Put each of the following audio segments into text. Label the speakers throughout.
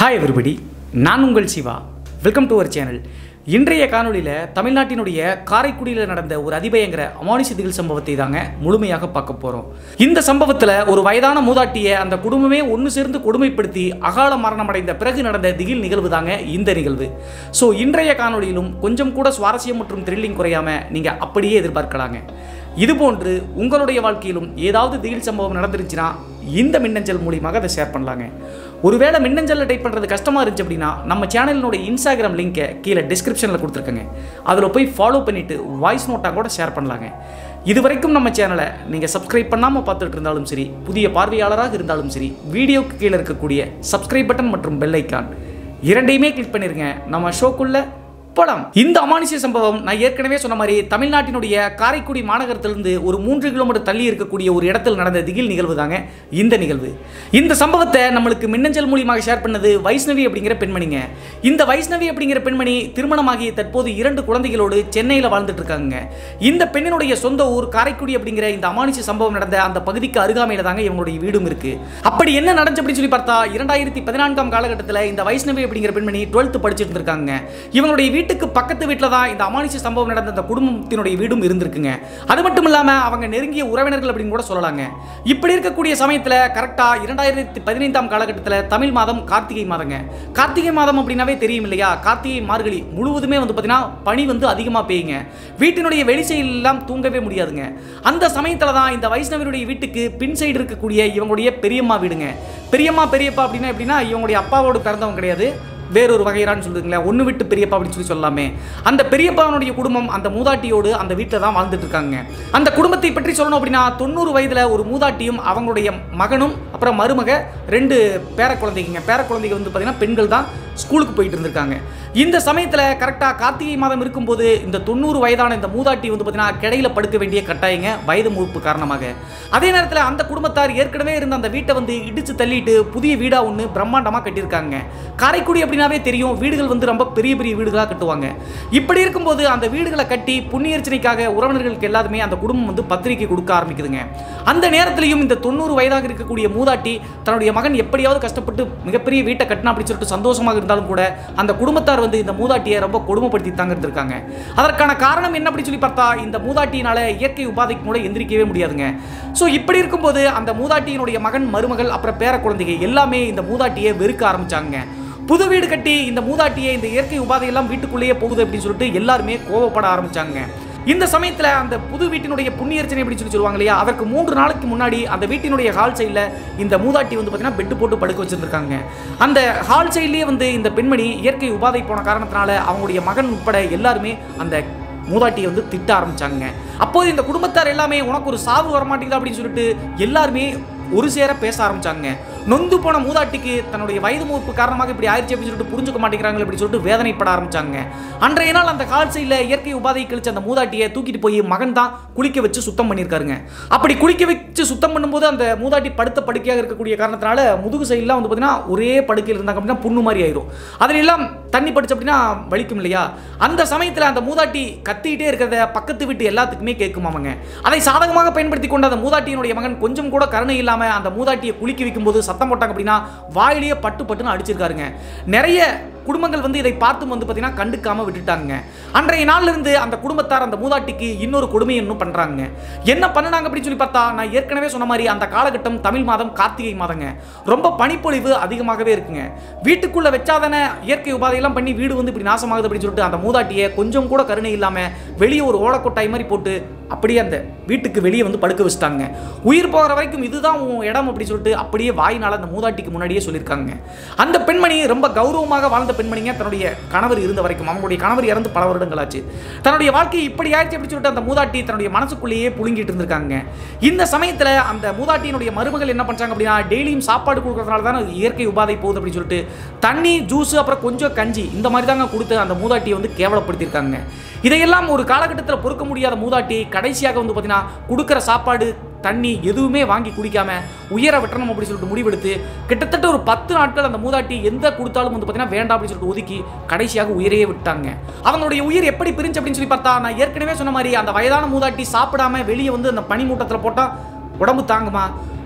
Speaker 1: hi everybody நான் உங்கள் Siva welcome to our channel இன்றைய காணொளியில் தமிழ்நாட்டினுடைய காரைக்குடியில் நடந்த ஒரு அதிபயங்கர அமானுஷ திகில் சம்பவத்தை தாங்க முழுமையாக பார்க்க போகிறோம் இந்த சம்பவத்தில் ஒரு வயதான மூதாட்டியை அந்த குடும்பமே ஒன்று சேர்ந்து கொடுமைப்படுத்தி அகால மரணம் அடைந்த பிறகு நடந்த திகில் நிகழ்வு தாங்க இந்த நிகழ்வு ஸோ இன்றைய காணொளியிலும் கொஞ்சம் கூட சுவாரஸ்யம் மற்றும் த்ரில்லிங் குறையாம நீங்கள் அப்படியே எதிர்பார்க்கலாங்க இதுபோன்று உங்களுடைய வாழ்க்கையிலும் ஏதாவது திகில் சம்பவம் நடந்துருச்சுன்னா இந்த மின்னஞ்சல் மூலியமாக அதை ஷேர் பண்ணலாங்க ஒருவேளை மின்னஞ்சலில் டைப் பண்ணுறது கஷ்டமாக இருந்துச்சு அப்படின்னா நம்ம சேனலினுடைய இன்ஸ்டாகிராம் லிங்கை கீழே டிஸ்கிரிப்ஷனில் கொடுத்துருக்கேங்க அதில் போய் ஃபாலோ பண்ணிவிட்டு வாய்ஸ் நோட்டாக கூட ஷேர் பண்ணலாங்க இது வரைக்கும் நம்ம சேனலை நீங்கள் சப்ஸ்கிரைப் பண்ணாமல் பார்த்துட்டு இருந்தாலும் சரி புதிய பார்வையாளராக இருந்தாலும் சரி வீடியோக்கு கீழே இருக்கக்கூடிய சப்ஸ்கிரைப் பட்டன் மற்றும் பெல் ஐக்கான் இரண்டையுமே கிளிக் பண்ணிருங்க நம்ம ஷோக்குள்ள படம் இந்த அமானுஷ்ய சம்பவம் நான் ஏற்கனவே சொன்ன மாதிரி தமிழ்நாட்டினுடைய காரைக்குடி மாநகரத்திலிருந்து ஒரு மூன்று கிலோமீட்டர் தள்ளி இருக்கக்கூடிய ஒரு இடத்தில் நடந்த திகில் நிகழ்வு தாங்க இந்த நிகழ்வு இந்த சம்பவத்தை நம்மளுக்கு மின்னஞ்சல் மூலியமாக ஷேர் பண்ணது வைஷ்ணவி அப்படிங்கிற பெண்மணிங்க இந்த வைஷ்ணவி அப்படிங்கிற பெண்மணி திருமணமாகி தற்போது இரண்டு குழந்தைகளோடு சென்னையில் வாழ்ந்துட்டு இருக்காங்க இந்த பெண்ணினுடைய சொந்த ஊர் காரைக்குடி அப்படிங்கிற இந்த அமானுஷ்ய சம்பவம் நடந்த அந்த பகுதிக்கு அருகாமையில் தாங்க இவங்களுடைய வீடும் இருக்கு அப்படி என்ன நடந்துச்சு அப்படின்னு சொல்லி பார்த்தா இரண்டாயிரத்தி பதினான்காம் காலகட்டத்தில் இந்த வைஷ்ணவி அப்படிங்கிற பெண்மணி டுவெல்த் படிச்சுட்டு இருந்திருக்காங்க இவங்களுடைய வீட்டுக்கு பக்கத்து வீட்டில் தான் இந்த அமானுஷ்ய சம்பவம் நடந்த அந்த குடும்பத்தினுடைய வீடும் இருந்திருக்குங்க அது மட்டும் இல்லாமல் அவங்க நெருங்கிய உறவினர்கள் அப்படின்னு கூட சொல்லலாங்க இப்படி இருக்கக்கூடிய சமயத்தில் கரெக்டாக இரண்டாயிரத்தி பதினைந்தாம் காலகட்டத்தில் தமிழ் மாதம் கார்த்திகை மாதங்க கார்த்திகை மாதம் அப்படின்னாவே தெரியும் இல்லையா கார்த்திகை மார்கழி முழுவதுமே வந்து பார்த்தீங்கன்னா பனி வந்து அதிகமாக பெய்யுங்க வீட்டினுடைய வெளி side எல்லாம் தூங்கவே முடியாதுங்க அந்த சமயத்தில் தான் இந்த வைஷ்ணவனுடைய வீட்டுக்கு பின் சைடு இருக்கக்கூடிய இவங்களுடைய பெரியம்மா வீடுங்க பெரியம்மா பெரியப்பா அப்படின்னா எப்படின்னா இவங்களுடைய அப்பாவோடு பிறந்தவங்க கிடையாது வேறொரு வகையறான்னு சொல்லுங்களேன் ஒன்று விட்டு பெரியப்பா அப்படின்னு சொல்லி சொல்லலாமே அந்த பெரியப்பாவுடைய குடும்பம் அந்த மூதாட்டியோடு அந்த வீட்டில் தான் வாழ்ந்துட்டு இருக்காங்க அந்த குடும்பத்தை பற்றி சொல்லணும் அப்படின்னா தொண்ணூறு வயதில் ஒரு மூதாட்டியும் அவங்களுடைய மகனும் அப்புறம் மருமக ரெண்டு பேர குழந்தைங்க பேர குழந்தைங்க வந்து பார்த்தீங்கன்னா பெண்கள் தான் ஸ்கூலுக்கு போயிட்டு இருந்திருக்காங்க இந்த சமயத்தில் கரெக்டாக கார்த்திகை மாதம் இருக்கும்போது இந்த தொண்ணூறு வயதான இந்த மூதாட்டி வந்து பார்த்தீங்கன்னா கிடையில படுக்க வேண்டிய கட்டாயங்க வயது மூப்பு காரணமாக அதே நேரத்தில் அந்த குடும்பத்தார் ஏற்கனவே இருந்த அந்த வீட்டை வந்து இடிச்சு தள்ளிட்டு புதிய வீடாக ஒன்று பிரம்மாண்டமாக கட்டியிருக்காங்க காரைக்குடி அப்படின்னாவே தெரியும் வீடுகள் வந்து ரொம்ப பெரிய பெரிய வீடுகளாக கட்டுவாங்க இப்படி இருக்கும்போது அந்த வீடுகளை கட்டி புண்ணியர்ச்சனைக்காக உறவினர்களுக்கு எல்லாருமே அந்த குடும்பம் வந்து பத்திரிக்கை கொடுக்க ஆரம்பிக்குதுங்க அந்த நேரத்திலையும் இந்த தொண்ணூறு வயதாக இருக்கக்கூடிய மூதாட்டி தன்னுடைய மகன் எப்படியாவது கஷ்டப்பட்டு மிகப்பெரிய வீட்டை கட்டினா அப்படின்னு சொல்லிட்டு சந்தோஷமாக இருந்தாலும் கூட அந்த குடும்பத்தார் வந்து இந்த மூதாட்டியை ரொம்ப கொடுமைப்படுத்தி தாங்க இருந்திருக்காங்க அதற்கான காரணம் என்ன அப்படி சொல்லி பார்த்தா இந்த மூதாட்டியினால இயற்கை உபாதைக்கு கூட எந்திரிக்கவே முடியாதுங்க ஸோ இப்படி இருக்கும்போது அந்த மூதாட்டியினுடைய மகன் மருமகள் அப்புறம் பேர குழந்தைங்க எல்லாமே இந்த மூதாட்டியை வெறுக்க ஆரம்பிச்சாங்க புது வீடு கட்டி இந்த மூதாட்டியை இந்த இயற்கை உபாதையெல்லாம் வீட்டுக்குள்ளேயே போகுது அப்படின்னு சொல்லிட்டு எல்லாருமே கோவப்பட ஆரம்பிச்சாங்க இந்த சமயத்தில் அந்த புது வீட்டினுடைய புண்ணியர்ச்சனை அப்படின்னு சொல்லி சொல்லுவாங்க இல்லையா அதற்கு மூன்று நாளைக்கு முன்னாடி அந்த வீட்டினுடைய ஹால் சைடில் இந்த மூதாட்டி வந்து பார்த்தீங்கன்னா பெட்டு போட்டு படுக்க வச்சிருந்திருக்காங்க அந்த ஹால் சைட்லேயே வந்து இந்த பெண்மணி இயற்கை உபாதை போன காரணத்தினால அவங்களுடைய மகன் உட்பட எல்லாருமே அந்த மூதாட்டியை வந்து திட்ட ஆரம்பிச்சாங்க அப்போது இந்த குடும்பத்தார் எல்லாமே உனக்கு ஒரு சாவு வரமாட்டேங்குது அப்படின்னு சொல்லிட்டு எல்லாருமே ஒரு சேர பேச ஆரம்பிச்சாங்க நொந்து போன மூதாட்டிக்கு தன்னுடைய வயது மூப்பு காரணமாக இப்படி ஆயிடுச்சு அப்படின்னு சொல்லிட்டு புரிஞ்சுக்க மாட்டேங்கிறாங்க இப்படி சொல்லிட்டு வேதனைப்பட ஆரம்பிச்சாங்க அன்றைய நாள் அந்த கால்சையில் இயற்கை உபாதை கழிச்ச அந்த மூதாட்டியை தூக்கிட்டு போய் மகன் தான் குளிக்க வச்சு சுத்தம் பண்ணியிருக்காருங்க அப்படி குளிக்க வச்சு சுத்தம் பண்ணும்போது அந்த மூதாட்டி படுத்த படுக்கையாக இருக்கக்கூடிய காரணத்தினால முதுகு சைடெலாம் வந்து பார்த்தீங்கன்னா ஒரே படுக்கையில் இருந்தாங்க அப்படின்னா புண்ணு மாதிரி ஆயிரும் அதில் எல்லாம் தண்ணி படிச்சு அப்படின்னா வலிக்கும் இல்லையா அந்த சமயத்தில் அந்த மூதாட்டி கத்திக்கிட்டே இருக்கிறத பக்கத்து வீட்டு எல்லாத்துக்குமே கேட்குமாமங்க அதை சாதகமாக பயன்படுத்தி கொண்ட அந்த மூதாட்டியினுடைய மகன் கொஞ்சம் கூட கருணை இல்லாமல் அந்த மூதாட்டியை குளிக்க வைக்கும்போது சத்தம் போட்டாங்க அப்படின்னா வாயிலேயே பட்டு பட்டுன்னு அடிச்சிருக்காருங்க நிறைய குடும்பங்கள் வந்து இதை பார்த்தும் வந்து பார்த்தீங்கன்னா கண்டுக்காம விட்டுட்டாங்க அன்றைய நாள்ல இருந்து அந்த குடும்பத்தார் அந்த மூதாட்டிக்கு இன்னொரு கொடுமை இன்னும் பண்றாங்க என்ன பண்ணுனாங்க அப்படின்னு சொல்லி பார்த்தா நான் ஏற்கனவே சொன்ன மாதிரி அந்த காலகட்டம் தமிழ் மாதம் கார்த்திகை மாதங்க ரொம்ப பனிப்பொழிவு அதிகமாகவே இருக்குங்க வீட்டுக்குள்ள வச்சாதானே இயற்கை உபாதையெல்லாம் பண்ணி வீடு வந்து இப்படி நாசமாகுது அப்படின்னு சொல்லிட்டு அந்த மூதாட்டியை கொஞ்சம் கூட கருணை இல்லாம வெளியே ஒரு ஓலக்கொட்டாய் மாதிரி போட்டு அப்படியே அந்த வீட்டுக்கு வெளியே வந்து படுக்க வச்சுட்டாங்க உயிர் போகிற வரைக்கும் இதுதான் உன் இடம் அப்படின்னு சொல்லிட்டு அப்படியே வாயினால் அந்த மூதாட்டிக்கு முன்னாடியே சொல்லியிருக்காங்க அந்த பெண்மணி ரொம்ப கௌரவமாக வாழ்ந்த பெண்மணிங்க தன்னுடைய கணவர் இருந்த வரைக்கும் அவங்களுடைய கணவர் இறந்து பல வருடங்கள் ஆச்சு தன்னுடைய வாழ்க்கை இப்படி ஆயிடுச்சு அப்படின்னு சொல்லிட்டு அந்த மூதாட்டி தன்னுடைய மனசுக்குள்ளேயே புழுங்கிட்டு இருந்திருக்காங்க இந்த சமயத்தில் அந்த மூதாட்டியினுடைய மருமகள் என்ன பண்ணுறாங்க அப்படின்னா டெய்லியும் சாப்பாடு கொடுக்கறதுனால தானே இயற்கை உபாதை போகுது அப்படின்னு சொல்லிட்டு தண்ணி ஜூஸ் அப்புறம் கொஞ்சம் கஞ்சி இந்த மாதிரி தாங்க கொடுத்து அந்த மூதாட்டியை வந்து கேவலப்படுத்தியிருக்காங்க இதையெல்லாம் ஒரு காலகட்டத்தில் பொறுக்க முடியாத மூதாட்டி கடைசியாக வந்து பார்த்தீங்கன்னா கொடுக்குற சாப்பாடு தண்ணி எதுவுமே வாங்கி குடிக்காம உயர வெட்டணும் அப்படி சொல்லிட்டு முடிவெடுத்து கிட்டத்தட்ட ஒரு பத்து நாட்கள் அந்த மூதாட்டி எந்த கொடுத்தாலும் வந்து பார்த்தீங்கன்னா வேண்டாம் அப்படின்னு சொல்லிட்டு ஒதுக்கி கடைசியாக உயிரையே விட்டாங்க அவங்களுடைய உயிர் எப்படி பிரிஞ்சு அப்படின்னு சொல்லி பார்த்தா நான் ஏற்கனவே சொன்ன மாதிரி அந்த வயதான மூதாட்டி சாப்பிடாம வெளியே வந்து அந்த பனிமூட்டத்தில் போட்டால் உடம்பு தாங்குமா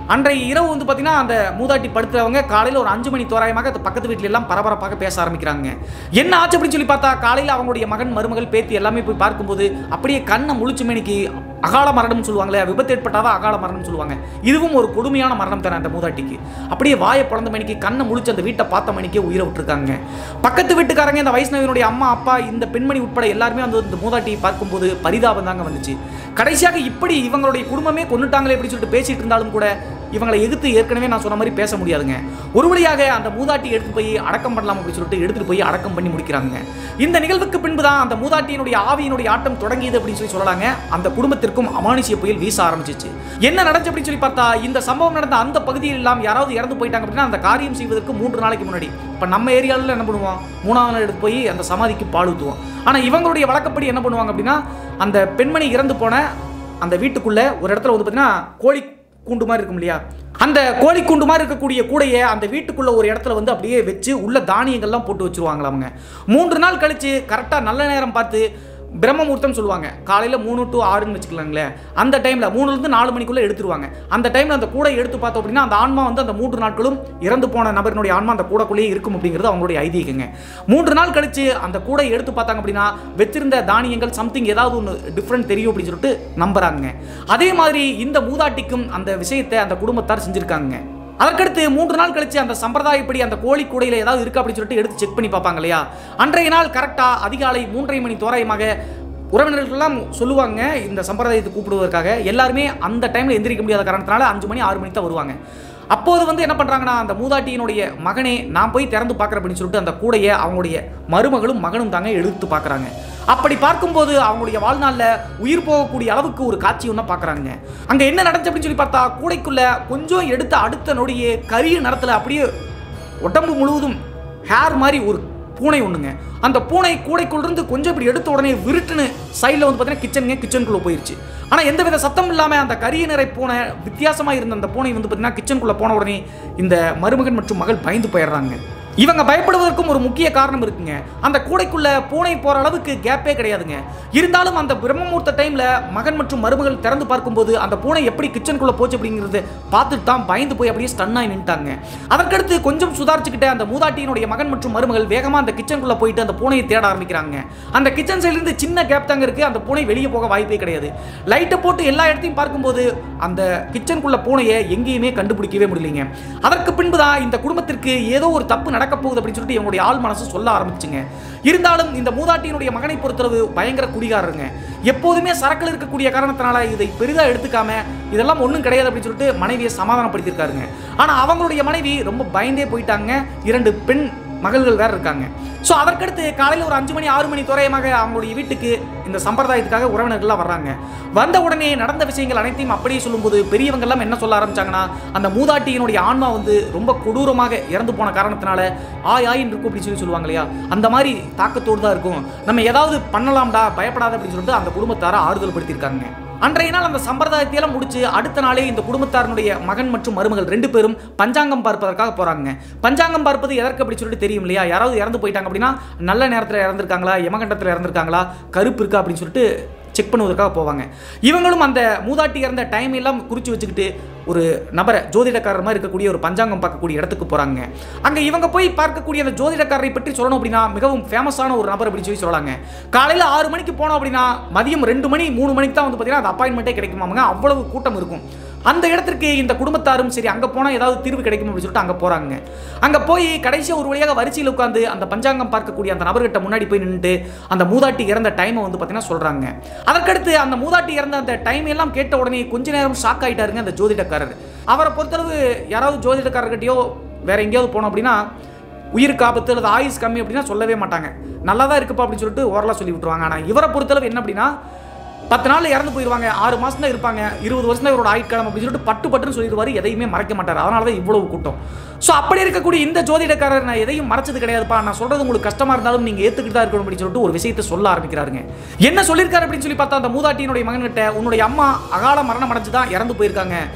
Speaker 1: அன்றைய இரவு வந்து பார்த்தீங்கன்னா அந்த மூதாட்டி படுத்துறவங்க காலையில் ஒரு அஞ்சு மணி தோராயமாக அந்த பக்கத்து வீட்டில எல்லாம் பரபரப்பாக பேச ஆரம்பிக்கிறாங்க என்ன ஆச்சு அப்படின்னு சொல்லி பார்த்தா காலையில் அவங்களுடைய மகன் மருமகள் பேத்தி எல்லாமே போய் பார்க்கும்போது அப்படியே கண்ணை முழிச்சு மணிக்கு அகால மரணம் சொல்லுவாங்களே விபத்து ஏற்பட்டாதான் அகால மரணம் சொல்லுவாங்க இதுவும் ஒரு கொடுமையான மரணம் தானே அந்த மூதாட்டிக்கு அப்படியே வாயை பிறந்த மணிக்கு கண்ணை முழிச்சு அந்த வீட்டை பார்த்த மணிக்கே உயிரை விட்டுருக்காங்க பக்கத்து வீட்டுக்காரங்க இந்த வைஷ்ணவியினுடைய அம்மா அப்பா இந்த பெண்மணி உட்பட எல்லாருமே வந்து இந்த மூதாட்டியை பார்க்கும்போது பரிதாபம் தாங்க வந்துச்சு கடைசியாக இப்படி இவங்களுடைய குடும்பமே கொண்டுட்டாங்களே அப்படின்னு சொல்லிட்டு பேசிட்டு இருந்தாலும் கூட இவங்களை எதிர்த்து ஏற்கனவே நான் சொன்ன மாதிரி பேச முடியாதுங்க ஒரு வழியாக அந்த மூதாட்டி எடுத்து போய் அடக்கம் பண்ணலாம் அப்படின்னு சொல்லிட்டு எடுத்துட்டு போய் அடக்கம் பண்ணி முடிக்கிறாங்க இந்த நிகழ்வுக்கு பின்பு தான் அந்த மூதாட்டியினுடைய ஆவியினுடைய ஆட்டம் தொடங்கியது அப்படின்னு சொல்லி சொல்லலாங்க அந்த குடும்பத்திற்கும் அமானுஷ்ய புயல் வீச ஆரம்பிச்சிச்சு என்ன நடந்துச்சு அப்படின்னு சொல்லி பார்த்தா இந்த சம்பவம் நடந்த அந்த பகுதியில் எல்லாம் யாராவது இறந்து போயிட்டாங்க அப்படின்னா அந்த காரியம் செய்வதற்கு மூன்று நாளைக்கு முன்னாடி இப்போ நம்ம ஏரியாவில் என்ன பண்ணுவோம் மூணாவது நாள் எடுத்து போய் அந்த சமாதிக்கு பால் ஊற்றுவோம் ஆனால் இவங்களுடைய வழக்கப்படி என்ன பண்ணுவாங்க அப்படின்னா அந்த பெண்மணி இறந்து போன அந்த வீட்டுக்குள்ள ஒரு இடத்துல வந்து பார்த்தீங்கன்னா கோழி கூண்டு மாதிரி இருக்கும் இல்லையா அந்த கோழி கூண்டு மாதிரி இருக்கக்கூடிய கூடையை அந்த வீட்டுக்குள்ள ஒரு இடத்துல வந்து அப்படியே வச்சு உள்ள தானியங்கள்லாம் போட்டு வச்சிருவாங்களா அவங்க மூன்று நாள் கழிச்சு கரெக்டாக நல்ல நேரம் பார்த்து பிரம்ம முகூர்த்தம் சொல்லுவாங்க காலையில் மூணு டு ஆறுன்னு வச்சுக்கலாங்களேன் அந்த டைமில் மூணுலேருந்து நாலு மணிக்குள்ளே எடுத்துருவாங்க அந்த டைமில் அந்த கூடை எடுத்து பார்த்தோம் அப்படின்னா அந்த ஆன்மா வந்து அந்த மூன்று நாட்களும் இறந்து போன நபரினுடைய ஆன்மா அந்த கூடக்குள்ளேயே இருக்கும் அப்படிங்கிறது அவங்களுடைய ஐதீகங்க மூன்று நாள் கழிச்சு அந்த கூடை எடுத்து பார்த்தாங்க அப்படின்னா வச்சிருந்த தானியங்கள் சம்திங் ஏதாவது ஒன்று டிஃப்ரெண்ட் தெரியும் அப்படின்னு சொல்லிட்டு நம்புறாங்க அதே மாதிரி இந்த மூதாட்டிக்கும் அந்த விஷயத்தை அந்த குடும்பத்தார் செஞ்சிருக்காங்க அதற்கடுத்து மூன்று நாள் கழிச்சு அந்த சம்பிரதாயப்படி அந்த கோழி கூடையில் ஏதாவது இருக்கா அப்படின்னு சொல்லிட்டு எடுத்து செக் பண்ணி பார்ப்பாங்க இல்லையா அன்றைய நாள் கரெக்டாக அதிகாலை மூன்றரை மணி தோராயமாக உறவினர்கள்லாம் சொல்லுவாங்க இந்த சம்பிரதாயத்தை கூப்பிடுவதற்காக எல்லாருமே அந்த டைமில் எந்திரிக்க முடியாத காரணத்தினால அஞ்சு மணி ஆறு மணிக்கு தான் வருவாங்க அப்போது வந்து என்ன பண்ணுறாங்கன்னா அந்த மூதாட்டியினுடைய மகனே நான் போய் திறந்து பார்க்குறேன் அப்படின்னு சொல்லிட்டு அந்த கூடையை அவங்களுடைய மருமகளும் மகனும் தாங்க எடுத்து பார்க்குறாங்க அப்படி பார்க்கும்போது அவங்களுடைய வாழ்நாளில் உயிர் போகக்கூடிய அளவுக்கு ஒரு காட்சி ஒன்று பார்க்குறாங்க அங்கே என்ன நடந்துச்சு அப்படின்னு சொல்லி பார்த்தா கூடைக்குள்ள கொஞ்சம் எடுத்த அடுத்த நொடியே கரிய நிறத்தில் அப்படியே உடம்பு முழுவதும் ஹேர் மாதிரி ஒரு பூனை ஒன்றுங்க அந்த பூனை கூடைக்குள்ள இருந்து கொஞ்சம் இப்படி எடுத்த உடனே விருட்டுன்னு சைடில் வந்து பார்த்தீங்கன்னா கிச்சனுங்க கிச்சனுக்குள்ளே போயிருச்சு ஆனால் எந்த வித சத்தம் இல்லாமல் அந்த கரிய நிறை பூனை வித்தியாசமாக இருந்த அந்த பூனை வந்து பார்த்தீங்கன்னா கிச்சனுக்குள்ளே போன உடனே இந்த மருமகன் மற்றும் மகள் பயந்து போயிடுறாங்க இவங்க பயப்படுவதற்கும் ஒரு முக்கிய காரணம் இருக்குங்க அந்த கூடைக்குள்ள பூனை போற அளவுக்கு கேப்பே கிடையாதுங்க இருந்தாலும் அந்த பிரம்மமூர்த்த டைம்ல மகன் மற்றும் மருமகள் திறந்து பார்க்கும்போது அந்த பூனை எப்படி கிச்சனுக்குள்ள போச்சு அப்படிங்கிறது பார்த்துட்டு தான் பயந்து போய் அப்படியே ஸ்டன் ஆகி நின்ட்டாங்க அதற்கடுத்து கொஞ்சம் சுதாரிச்சுக்கிட்ட அந்த மூதாட்டியினுடைய மகன் மற்றும் மருமகள் வேகமா அந்த கிச்சனுக்குள்ள போயிட்டு அந்த பூனையை தேட ஆரம்பிக்கிறாங்க அந்த கிச்சன் சைடுல இருந்து சின்ன கேப் தாங்க இருக்கு அந்த பூனை வெளியே போக வாய்ப்பே கிடையாது லைட்டை போட்டு எல்லா இடத்தையும் பார்க்கும்போது அந்த கிச்சனுக்குள்ள பூனையை எங்கேயுமே கண்டுபிடிக்கவே முடியலைங்க அதற்கு பின்பு தான் இந்த குடும்பத்திற்கு ஏதோ ஒரு தப்பு நடக்க போகுது அப்படின்னு சொல்லிட்டு இவங்களுடைய ஆள் மனசு சொல்ல ஆரம்பிச்சுங்க இருந்தாலும் இந்த மூதாட்டியினுடைய மகனை பொறுத்தளவு பயங்கர குடிகாரருங்க எப்போதுமே சரக்கில் இருக்கக்கூடிய காரணத்தினால இதை பெரிதாக எடுத்துக்காம இதெல்லாம் ஒன்றும் கிடையாது அப்படின்னு சொல்லிட்டு மனைவியை சமாதானப்படுத்தியிருக்காருங்க ஆனால் அவங்களுடைய மனைவி ரொம்ப பயந்தே போயிட்டாங்க இரண்டு பெண் மகள்கள் வேற இருக்காங்க ஸோ அதற்கடுத்து காலையில் ஒரு அஞ்சு மணி ஆறு மணி தோராயமாக அவங்களுடைய வீட்டுக்கு இந்த சம்பிரதாயத்துக்காக உறவினர்கள்லாம் வர்றாங்க வந்த உடனே நடந்த விஷயங்கள் அனைத்தையும் அப்படியே சொல்லும்போது பெரியவங்க எல்லாம் என்ன சொல்ல ஆரம்பிச்சாங்கன்னா அந்த மூதாட்டியினுடைய ஆன்மா வந்து ரொம்ப கொடூரமாக இறந்து போன காரணத்தினால ஆய் ஆயின்னு இருக்கும் அப்படின்னு சொல்லி சொல்லுவாங்க இல்லையா அந்த மாதிரி தாக்கத்தோடு தான் இருக்கும் நம்ம ஏதாவது பண்ணலாம்டா பயப்படாத அப்படின்னு சொல்லிட்டு அந்த குடும்பத்தாரை ஆறுதல் படுத்தியிருக்காங்க அன்றைய நாள் அந்த சம்பிரதாயத்தையெல்லாம் முடிச்சு அடுத்த நாளே இந்த குடும்பத்தாரனுடைய மகன் மற்றும் மருமகள் ரெண்டு பேரும் பஞ்சாங்கம் பார்ப்பதற்காக போறாங்க பஞ்சாங்கம் பார்ப்பது எதற்கு அப்படி சொல்லிட்டு தெரியும் இல்லையா யாராவது இறந்து போயிட்டாங்க அப்படின்னா நல்ல நேரத்தில் இறந்துருக்காங்களா யமகண்டத்தில் இறந்துருக்காங்களா கருப்பு இருக்கா அப்படின்னு சொல்லிட்டு செக் பண்ணுவதற்காக போவாங்க இவங்களும் அந்த மூதாட்டி இறந்த டைம் எல்லாம் குறித்து வச்சுக்கிட்டு ஒரு நபரை ஜோதிடக்காரர் மாதிரி இருக்கக்கூடிய ஒரு பஞ்சாங்கம் பார்க்கக்கூடிய இடத்துக்கு போகிறாங்க அங்கே இவங்க போய் பார்க்கக்கூடிய அந்த ஜோதிடக்காரரை பற்றி சொல்லணும் அப்படின்னா மிகவும் ஃபேமஸான ஒரு நபர் அப்படின்னு சொல்லி சொல்லலாங்க காலையில் ஆறு மணிக்கு போனோம் அப்படின்னா மதியம் ரெண்டு மணி மூணு மணிக்கு தான் வந்து பார்த்தீங்கன்னா அந்த அப்பாயின்மெண்ட்டே கிடைக்குமாங்க அவ்வளவு கூட்டம் இருக்கும் அந்த இடத்திற்கு இந்த குடும்பத்தாரும் சரி அங்கே போனால் ஏதாவது தீர்வு கிடைக்கும் அப்படின்னு சொல்லிட்டு அங்கே போகிறாங்க அங்கே போய் கடைசியாக ஒரு வழியாக வரிசையில் உட்காந்து அந்த பஞ்சாங்கம் பார்க்கக்கூடிய அந்த நபர்கிட்ட முன்னாடி போய் நின்றுட்டு அந்த மூதாட்டி இறந்த டைமை வந்து பார்த்தீங்கன்னா சொல்கிறாங்க அதற்கடுத்து அந்த மூதாட்டி இறந்த அந்த டைம் எல்லாம் கேட்ட உடனே கொஞ்ச நேரம் ஷாக் ஆயிட்டாருங்க அந்த ஜோதிடக்காரர் அவரை பொறுத்தளவு யாராவது ஜோதிடக்காரர்கிட்டயோ வேற எங்கேயாவது போனோம் அப்படின்னா உயிருக்கு ஆபத்து அல்லது ஆயுஸ் கம்மி அப்படின்னா சொல்லவே மாட்டாங்க நல்லா தான் இருக்குப்பா அப்படின்னு சொல்லிட்டு ஓரலாக சொல்லி விட்டுருவாங்க ஆனால் இவரை பொறுத்தளவு என்ன அப்படின்னா பத்து நாள் இறந்து போயிடுவாங்க ஆறு மாசம் தான் இருப்பாங்க இருபது வருஷம் தான் இவரோட ஆயுட்காலம் அப்படின்னு சொல்லிட்டு பட்டு பட்டுன்னு சொல்லிடுவாரு எதையுமே மறைக்க மாட்டார் அதனால தான் இவ்வளவு கூட்டம் ஸோ அப்படி இருக்கக்கூடிய இந்த ஜோதிடக்காரர் நான் எதையும் மறைச்சது கிடையாதுப்பா நான் சொல்றது உங்களுக்கு கஷ்டமா இருந்தாலும் நீங்க ஏத்துக்கிட்டு தான் இருக்கணும் அப்படின்னு சொல்லிட்டு ஒரு விஷயத்தை சொல்ல ஆரம்பிக்கிறாருங்க என்ன சொல்லியிருக்காரு அப்படின்னு சொல்லி பார்த்தா அந்த மூதாட்டியினுடைய மகன்கிட்ட உன்னுடைய அம்மா அகால மரணம் அடைஞ்சு தான் இறந்து போயிருக்காங்க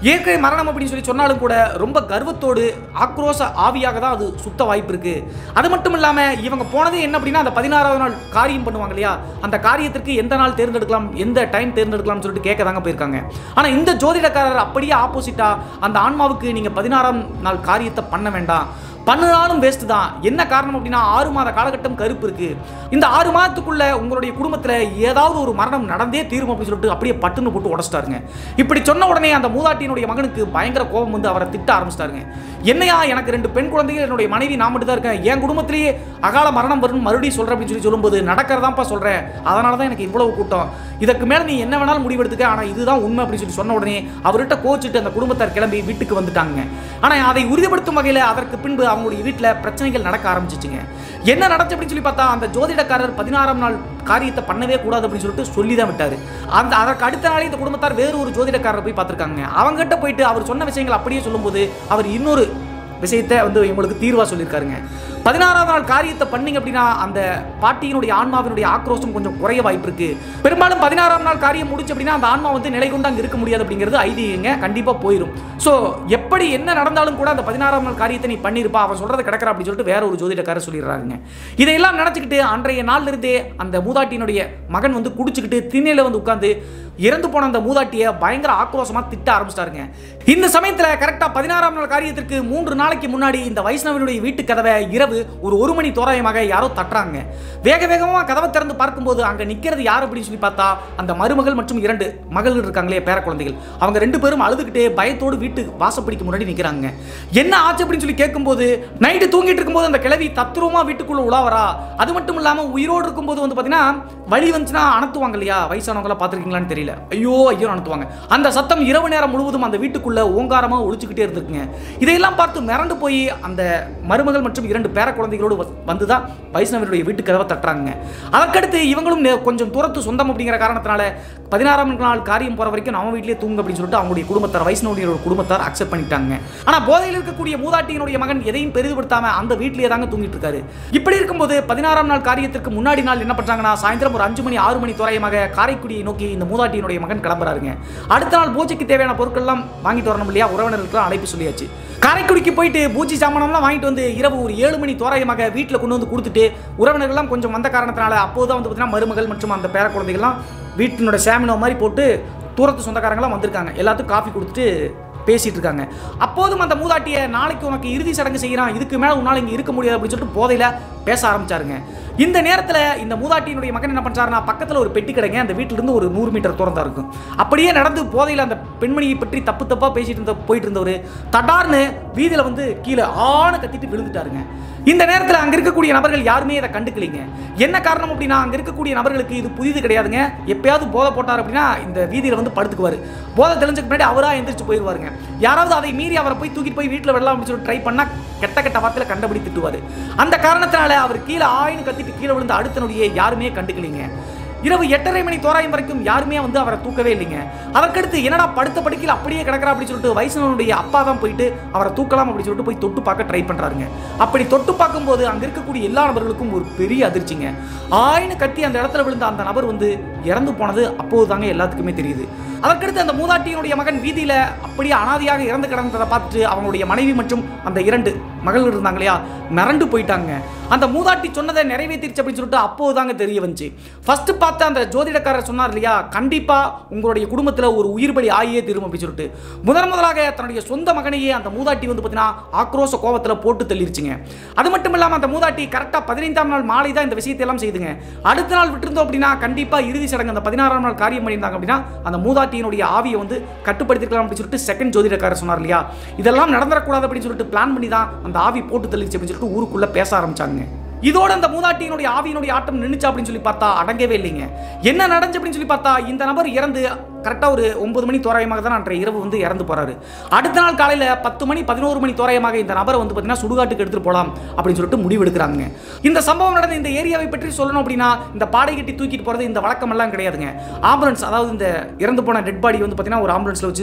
Speaker 1: இயற்கை மரணம் அப்படின்னு சொல்லி சொன்னாலும் கூட ரொம்ப கர்வத்தோடு ஆக்ரோஷ ஆவியாக தான் அது சுத்த வாய்ப்பு இருக்கு அது மட்டும் இல்லாம இவங்க போனதே என்ன அப்படின்னா அந்த பதினாறாவது நாள் காரியம் பண்ணுவாங்க இல்லையா அந்த காரியத்திற்கு எந்த நாள் தேர்ந்தெடுக்கலாம் எந்த டைம் தேர்ந்தெடுக்கலாம்னு சொல்லிட்டு கேட்க தாங்க போயிருக்காங்க ஆனா இந்த ஜோதிடக்காரர் அப்படியே ஆப்போசிட்டா அந்த ஆன்மாவுக்கு நீங்க பதினாறாம் நாள் காரியத்தை பண்ண வேண்டாம் பண்ணினாலும் வேஸ்ட் தான் என்ன காரணம் அப்படின்னா ஆறு மாத காலகட்டம் கருப்பு இருக்கு இந்த ஆறு மாதத்துக்குள்ள உங்களுடைய குடும்பத்தில் ஏதாவது ஒரு மரணம் நடந்தே தீரும் அப்படின்னு சொல்லிட்டு அப்படியே பட்டுன்னு போட்டு உடச்சிட்டாருங்க இப்படி சொன்ன உடனே அந்த மூதாட்டியினுடைய மகனுக்கு பயங்கர கோபம் வந்து அவரை திட்ட ஆரம்பிச்சிட்டாருங்க என்னையா எனக்கு ரெண்டு பெண் குழந்தைகள் என்னுடைய மனைவி நான் மட்டும் தான் இருக்கேன் என் குடும்பத்திலேயே அகால மரணம் வரும் மறுபடியும் சொல்கிறேன் அப்படின்னு சொல்லி சொல்லும்போது நடக்கிறதாப்பா சொல்கிறேன் அதனால தான் எனக்கு இவ்வளவு கூட்டம் இதற்கு மேலே நீ என்ன வேணாலும் முடிவெடுத்துக்க ஆனால் இதுதான் உண்மை அப்படின்னு சொல்லி சொன்ன உடனே அவர்கிட்ட கோச்சிட்டு அந்த குடும்பத்தார் கிளம்பி வீட்டுக்கு வந்துட்டாங்க ஆனால் அதை உறுதிப்படுத்தும் வகையில் அதற்கு பின்பு அவங்களுடைய வீட்டில் பிரச்சனைகள் நடக்க ஆரம்பிச்சிச்சுங்க என்ன நடந்துச்சு அப்படின்னு சொல்லி பார்த்தா அந்த ஜோதிடக்காரர் பதினாறாம் நாள் காரியத்தை பண்ணவே கூடாது அப்படின்னு சொல்லிட்டு சொல்லி தான் விட்டாரு அந்த அதற்கு அடுத்த நாளே இந்த குடும்பத்தார் வேறு ஒரு ஜோதிடக்காரரை போய் பார்த்துருக்காங்க அவங்ககிட்ட போயிட்டு அவர் சொன்ன விஷயங்கள் அப்படியே சொல்லும்போது அவர் இன்னொரு விஷயத்தை வந்து இவங்களுக்கு தீர்வாக சொல்லியிருக்காருங்க பதினாறாவது நாள் காரியத்தை பண்ணீங்க அப்படின்னா அந்த பாட்டியினுடைய ஆன்மாவினுடைய ஆக்ரோஷம் கொஞ்சம் குறைய வாய்ப்பு இருக்கு பெரும்பாலும் பதினாறாம் நாள் காரியம் முடிச்சு அப்படின்னா அந்த ஆன்மா வந்து நிலை கொண்டு அங்கே இருக்க முடியாது அப்படிங்கிறது ஐதீகங்க கண்டிப்பாக போயிடும் ஸோ எப்படி என்ன நடந்தாலும் கூட அந்த பதினாறாம் நாள் காரியத்தை நீ பண்ணியிருப்பா அவன் சொல்றது கிடக்கிற அப்படின்னு சொல்லிட்டு வேற ஒரு ஜோதிடக்காரர் சொல்லிடுறாங்க இதையெல்லாம் நினச்சிக்கிட்டு அன்றைய நாள்ல இருந்தே அந்த மூதாட்டியினுடைய மகன் வந்து குடிச்சுக்கிட்டு திண்ணையில வந்து உட்காந்து இறந்து போன அந்த மூதாட்டியை பயங்கர ஆக்ரோஷமா திட்ட ஆரம்பிச்சிட்டாருங்க இந்த சமயத்துல கரெக்டா பதினாறாம் நாள் காரியத்திற்கு மூன்று நாளைக்கு முன்னாடி இந்த வைஷ்ணவனுடைய வீட்டு கதவை இரவு ஒரு ஒரு மணி தோராயமாக யாரோ தட்டுறாங்க வேக வேகமா கதவை திறந்து பார்க்கும்போது அங்க நிக்கிறது யார் அப்படின்னு சொல்லி பார்த்தா அந்த மருமகள் மற்றும் இரண்டு மகள்கள் இருக்காங்களே பேர குழந்தைகள் அவங்க ரெண்டு பேரும் அழுதுகிட்டே பயத்தோடு வீட்டு வாசப்படிக்கு முன்னாடி நிக்கிறாங்க என்ன ஆச்சு அப்படின்னு சொல்லி கேட்கும்போது நைட்டு தூங்கிட்டு இருக்கும்போது அந்த கிழவி தத்ரூபமா வீட்டுக்குள்ள உலாவரா அது மட்டும் இல்லாம உயிரோடு இருக்கும்போது வந்து பாத்தீங்கன்னா வழி வந்துச்சுன்னா அனுத்துவாங்க இல்லையா வயசானவங்கள பார்த்துருக்கீங்களான்னு தெரியல ஐயோ ஐயோ அனுத்துவாங்க அந்த சத்தம் இரவு நேரம் முழுவதும் அந்த வீட்டுக்குள்ள ஓங்காரமா ஒழிச்சுக்கிட்டே இருந்திருக்குங்க இதையெல்லாம் பார்த்து மிரண்டு போய் அந்த மருமகள் மற்றும் இரண்டு பேர குழந்தைகளோடு வ- வந்துதான் வைஷ்ணவருடைய வீட்டு கதவை தட்டுறாங்க அதற்கடுத்து இவங்களும் நெ- கொஞ்சம் தூரத்து சொந்தம் அப்படிங்கிற காரணத்தினால பதினாறாம் நாள் காரியம் போற வரைக்கும் நம்ம வீட்டிலேயே தூங்க அப்படின்னு சொல்லிட்டு அவங்களுடைய குடும்பத்தார் வைஷ்ணவனுடைய குடும்பத்தார் அக்செப்ட் பண்ணிட்டாங்க ஆனா போதையில் இருக்கக்கூடிய மூதாட்டியினுடைய மகன் எதையும் பெரிதுபடுத்தாம அந்த வீட்டிலேயே தாங்க தூங்கிட்டு இருக்காரு இப்படி இருக்கும்போது பதினாறாம் நாள் காரியத்திற்கு முன்னாடி நாள் என்ன பண்றாங்கன்னா சாயந்தரம் ஒரு அஞ்சு மணி ஆறு மணி தோராயமாக காரைக்குடியை நோக்கி இந்த மூதாட்டியினுடைய மகன் கிளம்புறாருங்க அடுத்த நாள் பூஜைக்கு தேவையான பொருட்கள் எல்லாம் வாங்கிட்டு வரணும் இல்லையா உறவினர்களுக்கு அழைப்பு சொல்லியாச்சு காரைக்குடிக்கு போயிட்டு பூஜை சாமானம்லாம் வாங்கிட்டு வந்து இரவு ஒரு ஏழு மணி தோராயமாக வீட்டில் கொண்டு வந்து கொடுத்துட்டு உறவினர்கள்லாம் கொஞ்சம் வந்த காரணத்தினால அப்போதான் வந்து பார்த்தீங்கன்னா மருமகள் மற்றும் அந்த பேர குழந்தைகள்லாம் வீட்டினோட சாமினோ மாதிரி போட்டு தூரத்து சொந்தக்காரங்களாம் வந்திருக்காங்க எல்லாத்துக்கும் காஃபி கொடுத்துட்டு பேசிட்டு இருக்காங்க அப்போதும் அந்த மூதாட்டியை நாளைக்கு உனக்கு இறுதி சடங்கு செய்கிறான் இதுக்கு மேலே உன்னால் இங்கே இருக்க முடியாது அப்படின்னு சொல்லிட்டு போதையில் பேச ஆரம்பிச்சாருங்க இந்த நேரத்தில் இந்த மூதாட்டியினுடைய மகன் என்ன பண்ணுறாருன்னா பக்கத்தில் ஒரு பெட்டி கடைங்க அந்த வீட்டிலிருந்து ஒரு நூறு மீட்டர் தூரம் தான் இருக்கும் அப்படியே நடந்து போதையில் அந்த பெண்மணியை பற்றி தப்பு தப்பாக பேசிட்டு இருந்த போயிட்டு இருந்தவர் தடார்னு வீதியில் வந்து கீழே ஆணை கத்திட்டு விழுந்துட்டாருங்க இந்த நேரத்தில் அங்கே இருக்கக்கூடிய நபர்கள் யாருமே இதை கண்டுக்கலைங்க என்ன காரணம் அப்படின்னா அங்கே இருக்கக்கூடிய நபர்களுக்கு இது புதிது கிடையாதுங்க எப்பயாவது போதை போட்டார் அப்படின்னா இந்த வீதியில் வந்து படுத்துக்குவார் போதை தெளிஞ்சதுக்கு முன்னாடி அவராக எந்திரிச்சு போயிடுவாருங்க யாராவது அதை மீறி அவரை போய் தூக்கிட்டு போய் வீட்டில் விடலாம் அப்படின்னு சொல்லி ட்ரை பண்ணால் கெட்ட கெட்ட வார்த்தையில் கண்டபடி திட்டுவார் அந்த காரணத்தினால அவர் கீழே ஆயின்னு கத்திட்டு கீழே விழுந்த அடுத்த நொடியே யாருமே கண்டுக்கலைங்க இரவு எட்டரை மணி தோராயம் வரைக்கும் யாருமே வந்து அவரை தூக்கவே இல்லைங்க அதற்கடுத்து என்னடா படுத்த படுக்கையில் அப்படியே கிடக்கிறா அப்படின்னு சொல்லிட்டு வைஷ்ணவனுடைய அப்பா தான் போயிட்டு அவரை தூக்கலாம் அப்படின்னு சொல்லிட்டு போய் தொட்டு பார்க்க ட்ரை பண்றாருங்க அப்படி தொட்டு பார்க்கும்போது அங்க இருக்கக்கூடிய எல்லா நபர்களுக்கும் ஒரு பெரிய அதிர்ச்சிங்க ஆயின்னு கத்தி அந்த இடத்துல விழுந்த அந்த நபர் வந்து இறந்து போனது அப்போது தாங்க எல்லாத்துக்குமே தெரியுது அதற்கடுத்து அந்த மூதாட்டியினுடைய மகன் வீதியில அப்படியே அனாதையாக இறந்து கிடந்ததை பார்த்துட்டு அவங்களுடைய மனைவி மற்றும் அந்த இரண்டு மகள் இருந்தாங்க இல்லையா மிரண்டு போயிட்டாங்க அந்த மூதாட்டி சொன்னதை நிறைவேற்றிருச்சு அப்படின்னு சொல்லிட்டு அப்போதாங்க தெரிய வந்துச்சு ஃபர்ஸ்ட் பார்த்த அந்த ஜோதிடக்காரர் சொன்னார் இல்லையா கண்டிப்பா உங்களுடைய குடும்பத்தில் ஒரு உயிர் பலி ஆகியே தீரும் அப்படின்னு சொல்லிட்டு முதன் முதலாக தன்னுடைய சொந்த மகனையே அந்த மூதாட்டி வந்து பார்த்தீங்கன்னா ஆக்ரோஷ கோபத்தில் போட்டு தள்ளிருச்சுங்க அது மட்டும் இல்லாமல் அந்த மூதாட்டி கரெக்டாக பதினைந்தாம் நாள் மாலை தான் இந்த விஷயத்தை எல்லாம் செய்துங்க அடுத்த நாள் விட்டிருந்தோம் அப்படின்னா கண்டிப்பாக இறுதி சடங்கு அந்த பதினாறாம் நாள் காரியம் பண்ணியிருந்தாங்க அப்படின்னா அந்த மூதாட்டியினுடைய ஆவியை வந்து கட்டுப்படுத்திருக்கலாம் அப்படின்னு சொல்லிட்டு செகண்ட் ஜோதிடக்காரர் சொன்னார் இல்லையா இதெல்லாம் நடந்துடக்கூடாது அப்படின்னு சொல்லிட்டு பிளான் பண்ணி தான் அந்த ஆவி போட்டு தள்ளிச்சு அப்படின்னு சொல்லிட்டு ஊருக்குள்ள பேச ஆரம்பிச்சாங்க இதோட அந்த மூதாட்டியினுடைய ஆவியினுடைய ஆட்டம் நின்னுச்சா அப்படின்னு சொல்லி பார்த்தா அடங்கவே இல்லைங்க என்ன நடந்துச்சு அப்படின்னு சொல்லி பார்த்தா இந்த நபர் இறந்து கரெக்டாக ஒரு ஒன்பது மணி தோராயமாக தான் அன்றைய இரவு வந்து இறந்து போறாரு அடுத்த நாள் காலையில் பத்து மணி பதினோரு மணி தோராயமாக இந்த நபரை வந்து பார்த்தீங்கன்னா சுடுகாட்டுக்கு எடுத்துட்டு போகலாம் அப்படின்னு சொல்லிட்டு முடிவெடுக்கிறாங்க இந்த சம்பவம் நடந்த இந்த ஏரியாவை பற்றி சொல்லணும் அப்படின்னா இந்த பாடை கட்டி தூக்கிட்டு போகிறது இந்த வழக்கமெல்லாம் கிடையாதுங்க ஆம்புலன்ஸ் அதாவது இந்த இறந்து போன டெட் பாடி வந்து பார்த்தீங்கன்னா ஒரு ஆம்புலன்ஸில் வச்சு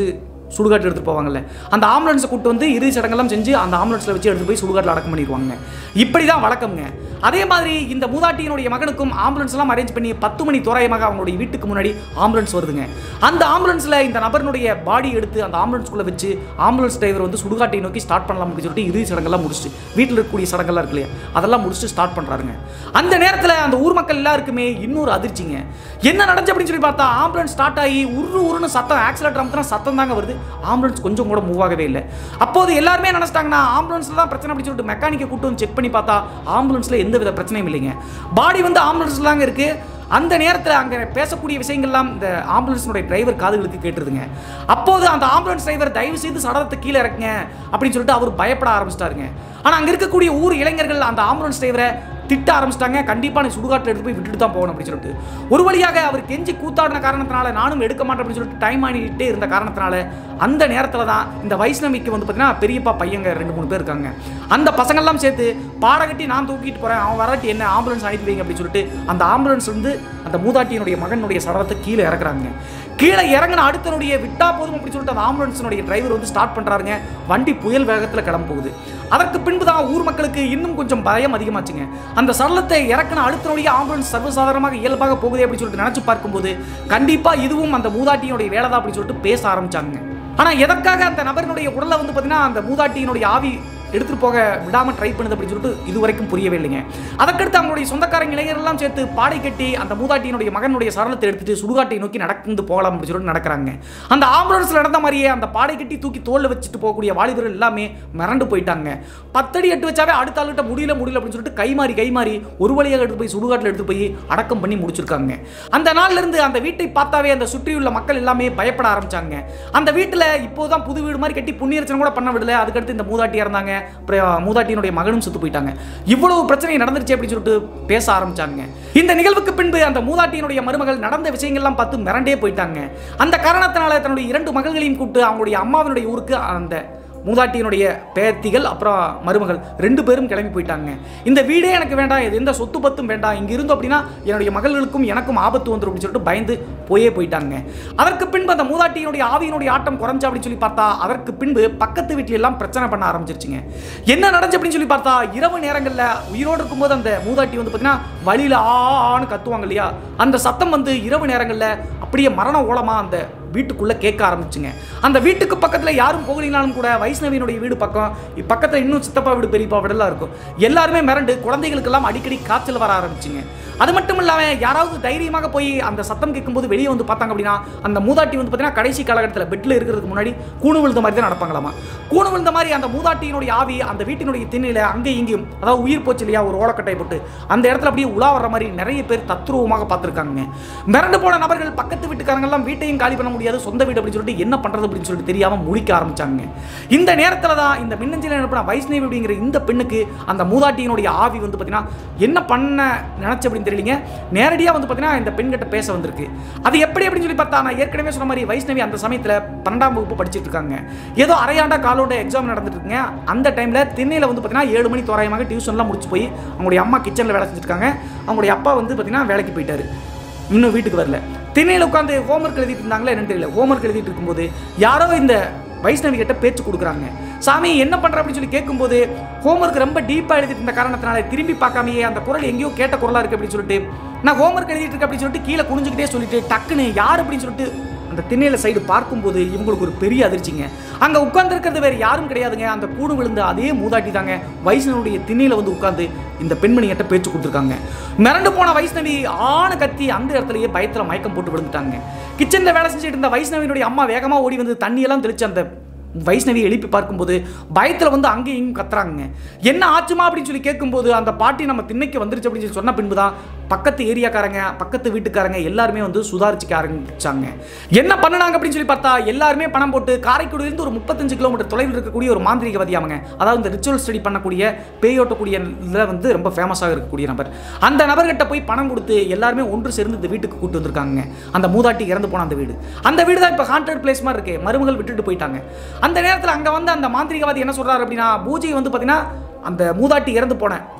Speaker 1: சுடுகாட்டு எடுத்துட்டு போவாங்கல்ல அந்த ஆம்புலன்ஸை கூட்டு வந்து இறுதி சடங்கெல்லாம் செஞ்சு அந்த ஆம்புலன்ஸில் வச்சு எடுத்து போய் சுடுகாட்டில் அடக்கம் பண்ணிடுவாங்க இப்படி தான் வழக்கம்ங்க அதே மாதிரி இந்த மூதாட்டியினுடைய மகனுக்கும் ஆம்புலன்ஸ் எல்லாம் அரேஞ்ச் பண்ணி பத்து மணி தோராயமாக அவங்களுடைய வீட்டுக்கு முன்னாடி ஆம்புலன்ஸ் வருதுங்க அந்த ஆம்புலன்ஸில் இந்த நபரினுடைய பாடி எடுத்து அந்த ஆம்புலன்ஸ்குள்ளே வச்சு ஆம்புலன்ஸ் டிரைவர் வந்து சுடுகாட்டை நோக்கி ஸ்டார்ட் பண்ணலாம் அப்படின்னு சொல்லிட்டு இறுதி சடங்கெல்லாம் முடிச்சுட்டு வீட்டில் இருக்கக்கூடிய சடங்கெல்லாம் இருக்கு இல்லையா அதெல்லாம் முடிச்சுட்டு ஸ்டார்ட் பண்ணுறாருங்க அந்த நேரத்தில் அந்த ஊர் மக்கள் எல்லாருக்குமே இன்னொரு அதிர்ச்சிங்க என்ன நடந்துச்சு அப்படின்னு சொல்லி பார்த்தா ஆம்புலன்ஸ் ஸ்டார்ட் ஆகி உரு உருன்னு சத்தம் ஆக்சிலேட்டர் அமுத்தினா சத்தம் தாங்க வருது ஆம்புலன்ஸ் கொஞ்சம் கூட மூவ் ஆகவே இல்லை அப்போது எல்லாருமே நினைச்சிட்டாங்கன்னா ஆம்புலன்ஸ்ல தான் பிரச்சனை அப்படின்னு சொல்லிட்டு மெக்கானிக்கை கூட்டு வந்து செக் பண்ணி பார்த்தா ஆம்புலன்ஸ்ல எந்த வித பிரச்சனையும் இல்லைங்க பாடி வந்து ஆம்புலன்ஸ்ல தாங்க இருக்கு அந்த நேரத்தில் அங்கே பேசக்கூடிய விஷயங்கள்லாம் இந்த ஆம்புலன்ஸினுடைய டிரைவர் காதுகளுக்கு கேட்டுருதுங்க அப்போது அந்த ஆம்புலன்ஸ் டிரைவர் தயவு செய்து சடலத்தை கீழே இறக்குங்க அப்படின்னு சொல்லிட்டு அவர் பயப்பட ஆரம்பிச்சிட்டாருங்க ஆனால் அங்கே இருக்கக்கூடிய ஊர் இளைஞர்கள் அந்த ஆம்புலன்ஸ் டிரைவரை திட்ட ஆரம்பிச்சிட்டாங்க கண்டிப்பாக நீ சுடுகாட்டில் எடுத்து போய் விட்டுட்டு தான் போகணும் அப்படின்னு சொல்லிட்டு ஒரு வழியாக அவர் கெஞ்சி கூத்தாடின காரணத்தினால நானும் எடுக்க மாட்டேன் அப்படின்னு சொல்லிட்டு டைம் ஆகிட்டே இருந்த காரணத்தினால அந்த நேரத்தில் தான் இந்த வைஷ்ணவிக்கு வந்து பார்த்தீங்கன்னா பெரியப்பா பையங்க ரெண்டு மூணு பேர் இருக்காங்க அந்த பசங்கள்லாம் சேர்த்து பாடகட்டி நான் தூக்கிட்டு போகிறேன் அவன் வராட்டி என்ன ஆம்புலன்ஸ் அனுப்பி வைங்க அப்படின்னு சொல்லிட்டு அந்த ஆம்புலன்ஸ் வந்து அந்த மூதாட்டியினுடைய மகனுடைய சடலத்தை கீழே இறக்குறாங்க கீழே இறங்கின அடுத்தனுடைய விட்டா போதும் அப்படின்னு சொல்லிட்டு அந்த ஆம்புலன்ஸினுடைய டிரைவர் வந்து ஸ்டார்ட் பண்ணுறாருங்க வண்டி புயல் வேகத்தில் கிளம்ப போகுது அதற்கு பின்பு தான் ஊர் மக்களுக்கு இன்னும் கொஞ்சம் பயம் அதிகமாச்சுங்க அந்த சடலத்தை இறக்கின அடுத்தனுடைய ஆம்புலன்ஸ் சர்வசாதாரணமாக இயல்பாக போகுதே அப்படின்னு சொல்லிட்டு நினச்சி பார்க்கும்போது கண்டிப்பாக இதுவும் அந்த மூதாட்டியினுடைய வேலை தான் அப்படின்னு சொல்லிட்டு பேச ஆரம்பிச்சாங்க ஆனால் எதற்காக அந்த நபரினுடைய உடலை வந்து பார்த்தீங்கன்னா அந்த மூதாட்டியினுடைய ஆவி எடுத்துட்டு போக விடாம ட்ரை பண்ணுது அப்படின்னு சொல்லிட்டு இது வரைக்கும் புரியவே இல்லைங்க அதற்கடுத்து அவங்களுடைய சொந்தக்காரங்க இளைஞரெல்லாம் சேர்த்து பாடை கட்டி அந்த மூதாட்டியினுடைய மகனுடைய சரணத்தை எடுத்துட்டு சுடுகாட்டை நோக்கி நடந்து போகலாம் அப்படின்னு சொல்லிட்டு நடக்கிறாங்க அந்த ஆம்புலன்ஸ்ல நடந்த மாதிரியே அந்த பாடை கட்டி தூக்கி தோல்ல வச்சுட்டு போகக்கூடிய வாலிபர்கள் எல்லாமே மிரண்டு போயிட்டாங்க பத்தடி எட்டு வச்சாவே அடுத்த ஆளுகிட்ட முடியல முடியல அப்படின்னு சொல்லிட்டு கை மாறி கை மாறி ஒரு வழியாக எடுத்து போய் சுடுகாட்டில் எடுத்து போய் அடக்கம் பண்ணி முடிச்சிருக்காங்க அந்த நாள்ல இருந்து அந்த வீட்டை பார்த்தாவே அந்த சுற்றியுள்ள மக்கள் எல்லாமே பயப்பட ஆரம்பிச்சாங்க அந்த வீட்டில் இப்போதான் புது வீடு மாதிரி கட்டி புண்ணியர்ச்சனை கூட பண்ண விடல அதுக்கடுத்து இந்த மூதாட்டியா இருந்தாங்க அப்புறம் மூதாட்டியினுடைய மகனும் செத்து போயிட்டாங்க இவ்வளவு பிரச்சனை நடந்துருச்சு அப்படின்னு சொல்லிட்டு பேச ஆரம்பிச்சாங்க இந்த நிகழ்வுக்கு பின்பு அந்த மூதாட்டியினுடைய மருமகள் நடந்த விஷயங்கள்லாம் பார்த்து மிரண்டே போயிட்டாங்க அந்த காரணத்தினால தன்னுடைய இரண்டு மகள்களையும் கூப்பிட்டு அவங்களுடைய அம்மாவினுடைய ஊருக்கு அந்த மூதாட்டியினுடைய பேத்திகள் அப்புறம் மருமகள் ரெண்டு பேரும் கிளம்பி போயிட்டாங்க இந்த வீடே எனக்கு வேண்டாம் இது எந்த சொத்து பத்தும் வேண்டாம் இங்க இருந்தோம் அப்படின்னா என்னுடைய மகள்களுக்கும் எனக்கும் ஆபத்து வந்துடும் அப்படின்னு சொல்லிட்டு பயந்து போயே போயிட்டாங்க அதற்கு பின்பு அந்த மூதாட்டியினுடைய ஆவியினுடைய ஆட்டம் குறைஞ்சா அப்படின்னு சொல்லி பார்த்தா அதற்கு பின்பு பக்கத்து வீட்டில எல்லாம் பிரச்சனை பண்ண ஆரம்பிச்சிருச்சுங்க என்ன நடந்துச்சு அப்படின்னு சொல்லி பார்த்தா இரவு நேரங்களில் உயிரோடு இருக்கும்போது அந்த மூதாட்டி வந்து பார்த்தீங்கன்னா வழியில ஆ ஆன்னு கத்துவாங்க இல்லையா அந்த சத்தம் வந்து இரவு நேரங்களில் அப்படியே மரண ஓலமா அந்த வீட்டுக்குள்ள கேட்க ஆரம்பிச்சுங்க அந்த வீட்டுக்கு பக்கத்தில் யாரும் போகலினாலும் கூட வைஷ்ணவியினுடைய வீடு பக்கம் பக்கத்தில் இன்னும் சித்தப்பா வீடு பெரியப்பா வீடெல்லாம் இருக்கும் எல்லாருமே மிரண்டு குழந்தைகளுக்கெல்லாம் அடிக்கடி காய்ச்சல் வர ஆரம்பிச்சுங்க அது மட்டும் இல்லாமல் யாராவது தைரியமாக போய் அந்த சத்தம் கேட்கும்போது வெளியே வந்து பார்த்தாங்க அப்படின்னா அந்த மூதாட்டி வந்து பார்த்தீங்கன்னா கடைசி காலகட்டத்தில் பெட்டில் இருக்கிறதுக்கு முன்னாடி கூணு விழுந்த மாதிரி தான் நடப்பாங்களாமா கூணு விழுந்த மாதிரி அந்த மூதாட்டியினுடைய ஆவி அந்த வீட்டினுடைய திண்ணையில் அங்கே இங்கேயும் அதாவது உயிர் போச்சு இல்லையா ஒரு ஓலக்கட்டை போட்டு அந்த இடத்துல அப்படியே உலா வர்ற மாதிரி நிறைய பேர் தத்ரூபமாக பார்த்துருக்காங்க மிரண்டு போன நபர்கள் பக்கத்து வீட்டுக்காரங்கெல்லாம் வீட்டையும் காலி பண்ண முடியாது சொந்த வீடு அப்படின்னு சொல்லிட்டு என்ன பண்ணுறது அப்படின்னு சொல்லிட்டு தெரியாமல் முழிக்க ஆரம்பிச்சாங்க இந்த நேரத்தில் தான் இந்த மின்னஞ்சல் அனுப்பின வைஷ்ணவி அப்படிங்கிற இந்த பெண்ணுக்கு அந்த மூதாட்டியினுடைய ஆவி வந்து பார்த்தீங்கன்னா என்ன பண்ண நினச்சி அப்படின்னு தெரியலீங்க நேரடியாக வந்து பார்த்தீங்கன்னா இந்த பெண்கிட்ட பேச வந்திருக்கு அது எப்படி அப்படின்னு சொல்லி பார்த்தா நான் ஏற்கனவே சொன்ன மாதிரி வைஷ்ணவி அந்த சமயத்தில் பன்னெண்டாம் வகுப்பு படிச்சிட்டு இருக்காங்க ஏதோ அரையாண்டா காலோட எக்ஸாம் நடந்துட்டு இருக்குங்க அந்த டைமில் திண்ணையில் வந்து பார்த்தீங்கன்னா ஏழு மணி தோராயமாக டியூஷன்லாம் முடிச்சு போய் அவங்களுடைய அம்மா கிச்சனில் வேலை செஞ்சுருக்காங்க அவங்களுடைய அப்பா வந்து பார்த்தீங்கன்னா வேலைக்கு போயிட்டாரு இன்னும் வீட்டுக்கு வரல திண்ணையில் உட்காந்து ஹோம்ஒர்க் எழுதிட்டு இருந்தாங்களா என்னன்னு தெரியல ஹோம்ஒர்க் எழுதிட்டு இருக்கும்போது யாரோ இந்த வைஷ்ணவி கிட்ட பேச்சு கொடுக்குறாங்க சாமி என்ன பண்ற அப்படின்னு சொல்லி கேட்கும்போது ஹோம்ஒர்க் ரொம்ப டீப்பாக எழுதிட்டு இருந்த காரணத்தினால திரும்பி பார்க்காமயே அந்த குரல் எங்கேயோ கேட்ட குரலா இருக்கு அப்படின்னு சொல்லிட்டு நான் ஹோம்ஒர்க் எழுதிட்டு இருக்கேன் அப்படின்னு சொல்லிட்டு கீழே குனிஞ்சுக்கிட்டே சொல்லிட்டு டக்குன்னு யார் அப்படின்னு சொல்லிட்டு அந்த திண்ணையில சைடு பார்க்கும்போது இவங்களுக்கு ஒரு பெரிய அதிர்ச்சிங்க அங்க உட்கார்ந்துருக்கிறது வேற யாரும் கிடையாதுங்க அந்த கூடு விழுந்த அதே மூதாட்டி தாங்க வைஷ்ணவனுடைய திண்ணையில வந்து உட்கார்ந்து இந்த பெண்மணிகிட்ட பேச்சு கொடுத்துருக்காங்க மிரண்டு போன வைஷ்ணவி ஆணு கத்தி அந்த இடத்துலயே பயத்துல மயக்கம் போட்டு விழுந்துட்டாங்க கிச்சன்ல வேலை செஞ்சுட்டு இருந்த வைஷ்ணவினுடைய அம்மா வேகமா ஓடி வந்து தண்ணியெல்லாம் தெளிச்சு அந்த வைஷ்ணவி எழுப்பி பார்க்கும்போது பயத்தில் வந்து அங்கேயும் இங்கேயும் கத்துறாங்க என்ன ஆச்சுமா அப்படின்னு சொல்லி கேட்கும்போது அந்த பாட்டி நம்ம திண்ணைக்கு வந்துருச்சு அப்படின்னு சொல்லி சொன்ன பின்பு தான் பக்கத்து ஏரியாக்காரங்க பக்கத்து வீட்டுக்காரங்க எல்லாருமே வந்து சுதாரிச்சுக்க ஆரம்பிச்சாங்க என்ன பண்ணுனாங்க அப்படின்னு சொல்லி பார்த்தா எல்லாருமே பணம் போட்டு காரைக்குடியிலிருந்து ஒரு முப்பத்தஞ்சு கிலோமீட்டர் தொலைவில் இருக்கக்கூடிய ஒரு மாந்திரிகவாதி அவங்க அதாவது இந்த ரிச்சுவல் ஸ்டடி பண்ணக்கூடிய பேயோட்டக்கூடிய இதில் வந்து ரொம்ப ஃபேமஸாக இருக்கக்கூடிய நபர் அந்த நபர்கிட்ட போய் பணம் கொடுத்து எல்லாருமே ஒன்று சேர்ந்து இந்த வீட்டுக்கு கூட்டு வந்திருக்காங்க அந்த மூதாட்டி இறந்து போன அந்த வீடு அந்த வீடு தான் இப்போ ஹாண்டட் பிளேஸ் மாதிரி இருக்கு மருமகள் விட்டுட்டு போயிட்டாங்க அந்த நேரத்தில் அங்கே வந்து அந்த மாந்திரிகவாதி என்ன சொல்றாரு அப்படின்னா பூஜை வந்து பார்த்தீங்கன்னா அந்த மூதாட்டி இறந்து போன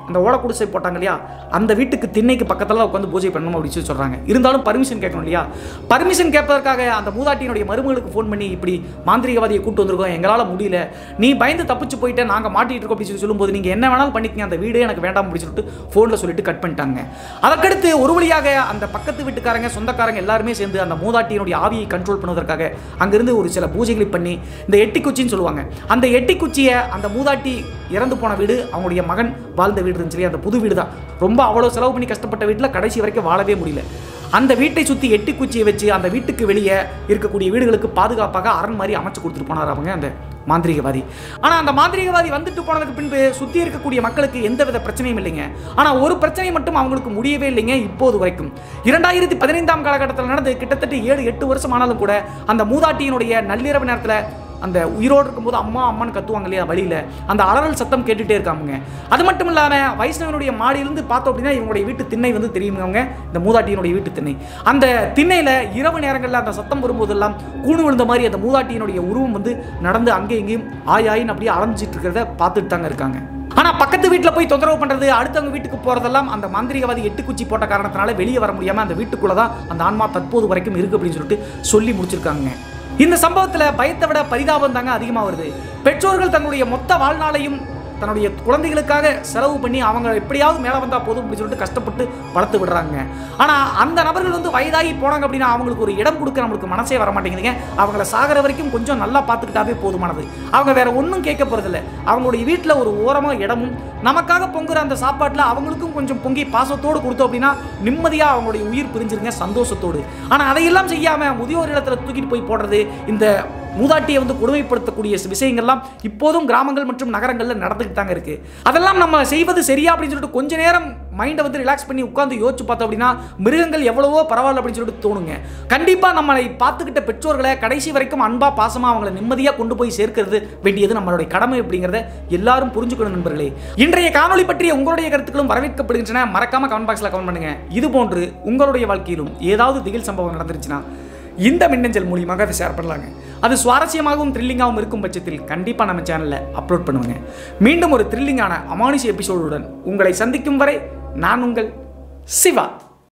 Speaker 1: அந்த ஓலை குடிசை போட்டாங்க இல்லையா அந்த வீட்டுக்கு திண்ணைக்கு பக்கத்தில் உட்காந்து பூஜை பண்ணணும் அப்படின்னு சொல்லி சொல்கிறாங்க இருந்தாலும் பர்மிஷன் கேட்கணும் இல்லையா பர்மிஷன் கேட்பதற்காக அந்த மூதாட்டியினுடைய மருமகளுக்கு ஃபோன் பண்ணி இப்படி மாந்திரிகவாதியை கூட்டு வந்திருக்கோம் எங்களால் முடியல நீ பயந்து தப்பிச்சு போயிட்டு நாங்கள் மாட்டிட்டு இருக்கோம் அப்படின்னு சொல்லி சொல்லும்போது நீங்கள் என்ன வேணாலும் பண்ணிக்கங்க அந்த வீடே எனக்கு வேண்டாம் அப்படின்னு சொல்லிட்டு ஃபோனில் சொல்லிட்டு கட் பண்ணிட்டாங்க அதற்கடுத்து ஒரு வழியாக அந்த பக்கத்து வீட்டுக்காரங்க சொந்தக்காரங்க எல்லாருமே சேர்ந்து அந்த மூதாட்டியினுடைய ஆவியை கண்ட்ரோல் பண்ணுவதற்காக அங்கிருந்து ஒரு சில பூஜைகளை பண்ணி இந்த எட்டிக்குச்சின்னு சொல்லுவாங்க அந்த எட்டிக்குச்சியை அந்த மூதாட்டி இறந்து போன வீடு அவங்களுடைய மகன் வாழ்ந்த வீடு இருந்துச்சு இல்லையா, அந்த புது வீடு தான் ரொம்ப அவ்வளோ செலவு பண்ணி கஷ்டப்பட்ட வீட்டில் கடைசி வரைக்கும் வாழவே முடியல அந்த வீட்டை சுற்றி எட்டி குச்சியை வச்சு அந்த வீட்டுக்கு வெளியே இருக்கக்கூடிய வீடுகளுக்கு பாதுகாப்பாக அரண் மாதிரி அமைச்சு கொடுத்துட்டு போனார் அவங்க அந்த மாந்திரிகவாதி ஆனால் அந்த மாந்திரிகவாதி வந்துட்டு போனதுக்கு பின்பு சுற்றி இருக்கக்கூடிய மக்களுக்கு எந்தவித பிரச்சனையும் இல்லைங்க ஆனால் ஒரு பிரச்சனை மட்டும் அவங்களுக்கு முடியவே இல்லைங்க இப்போது வரைக்கும் இரண்டாயிரத்தி பதினைந்தாம் காலகட்டத்தில் நடந்து கிட்டத்தட்ட ஏழு எட்டு வருஷம் ஆனாலும் கூட அந்த மூதாட்டியினுடைய நள்ளிரவு நேரத்தில் அந்த உயிரோடு இருக்கும்போது அம்மா அம்மான்னு கத்துவாங்க இல்லையா வழியில் அந்த அலறல் சத்தம் கேட்டுகிட்டே இருக்காங்க அது மட்டும் இல்லாமல் வைஷ்ணவனுடைய மாடியிலிருந்து பார்த்தோம் அப்படின்னா இவங்களுடைய வீட்டு திண்ணை வந்து தெரியுங்க இந்த மூதாட்டியினுடைய வீட்டு திண்ணை அந்த திண்ணையில் இரவு நேரங்களில் அந்த சத்தம் வரும்போதெல்லாம் கூணு விழுந்த மாதிரி அந்த மூதாட்டியினுடைய உருவம் வந்து நடந்து அங்கே இங்கேயும் ஆய் ஆயின்னு அப்படியே அலைஞ்சிட்டு இருக்கிறத பார்த்துட்டு தாங்க இருக்காங்க ஆனால் பக்கத்து வீட்டில் போய் தொந்தரவு பண்ணுறது அடுத்தவங்க வீட்டுக்கு போகிறதெல்லாம் அந்த மாந்திரிகவாதி எட்டு குச்சி போட்ட காரணத்தினால வெளியே வர முடியாமல் அந்த வீட்டுக்குள்ளே தான் அந்த ஆன்மா தற்போது வரைக்கும் இருக்குது அப்படின்னு சொல்லிட்டு சொல்லி முடிச்சிருக்காங்க இந்த சம்பவத்தில் பயத்தை விட பரிதாபம் தாங்க அதிகமாக வருது பெற்றோர்கள் தன்னுடைய மொத்த வாழ்நாளையும் தன்னுடைய குழந்தைகளுக்காக செலவு பண்ணி அவங்க எப்படியாவது மேலே வந்தால் போதும் அப்படின்னு சொல்லிட்டு கஷ்டப்பட்டு வளர்த்து விடுறாங்க ஆனால் அந்த நபர்கள் வந்து வயதாகி போனாங்க அப்படின்னா அவங்களுக்கு ஒரு இடம் கொடுக்க நம்மளுக்கு மனசே வர மாட்டேங்குதுங்க அவங்கள சாகிற வரைக்கும் கொஞ்சம் நல்லா பார்த்துக்கிட்டாவே போதுமானது அவங்க வேற ஒன்றும் கேட்க போகிறதில்ல அவங்களுடைய வீட்டில் ஒரு ஓரமாக இடமும் நமக்காக பொங்குற அந்த சாப்பாட்டில் அவங்களுக்கும் கொஞ்சம் பொங்கி பாசத்தோடு கொடுத்தோம் அப்படின்னா நிம்மதியாக அவங்களுடைய உயிர் பிரிஞ்சிருங்க சந்தோஷத்தோடு ஆனால் அதையெல்லாம் செய்யாமல் முதியோர் இடத்துல தூக்கிட்டு போய் போடுறது இந்த மூதாட்டியை வந்து கொடுமைப்படுத்தக்கூடிய விஷயங்கள்லாம் இப்போதும் கிராமங்கள் மற்றும் நகரங்களில் நடந்துக்கிட்டு தாங்க இருக்கு அதெல்லாம் நம்ம செய்வது சரியா அப்படின்னு சொல்லிட்டு கொஞ்ச நேரம் மைண்டை வந்து ரிலாக்ஸ் பண்ணி உட்காந்து யோசிச்சு பார்த்தோம் அப்படின்னா மிருகங்கள் எவ்வளவோ பரவாயில்ல அப்படின்னு சொல்லிட்டு தோணுங்க கண்டிப்பாக நம்மளை பார்த்துக்கிட்ட பெற்றோர்களை கடைசி வரைக்கும் அன்பா பாசமா அவங்களை நிம்மதியாக கொண்டு போய் சேர்க்கிறது வேண்டியது நம்மளுடைய கடமை அப்படிங்கிறத எல்லாரும் புரிஞ்சுக்கணும் நண்பர்களே இன்றைய காணொளி பற்றிய உங்களுடைய கருத்துக்களும் வரவேற்கப்படுகின்றன மறக்காம கமெண்ட் பாக்ஸில் கமெண்ட் பண்ணுங்க இது போன்று உங்களுடைய வாழ்க்கையிலும் ஏதாவது திகில் சம்பவம் நடந்துருச்சுன்னா இந்த மின்னஞ்சல் மூலியமாக அதை ஷேர் பண்ணலாங்க அது சுவாரஸ்யமாகவும் த்ரில்லிங்காகவும் இருக்கும் பட்சத்தில் கண்டிப்பாக நம்ம சேனலில் அப்லோட் பண்ணுவேங்க மீண்டும் ஒரு த்ரில்லிங்கான அமானுஷ எபிசோடுடன் உங்களை சந்திக்கும் வரை நான் உங்கள் சிவா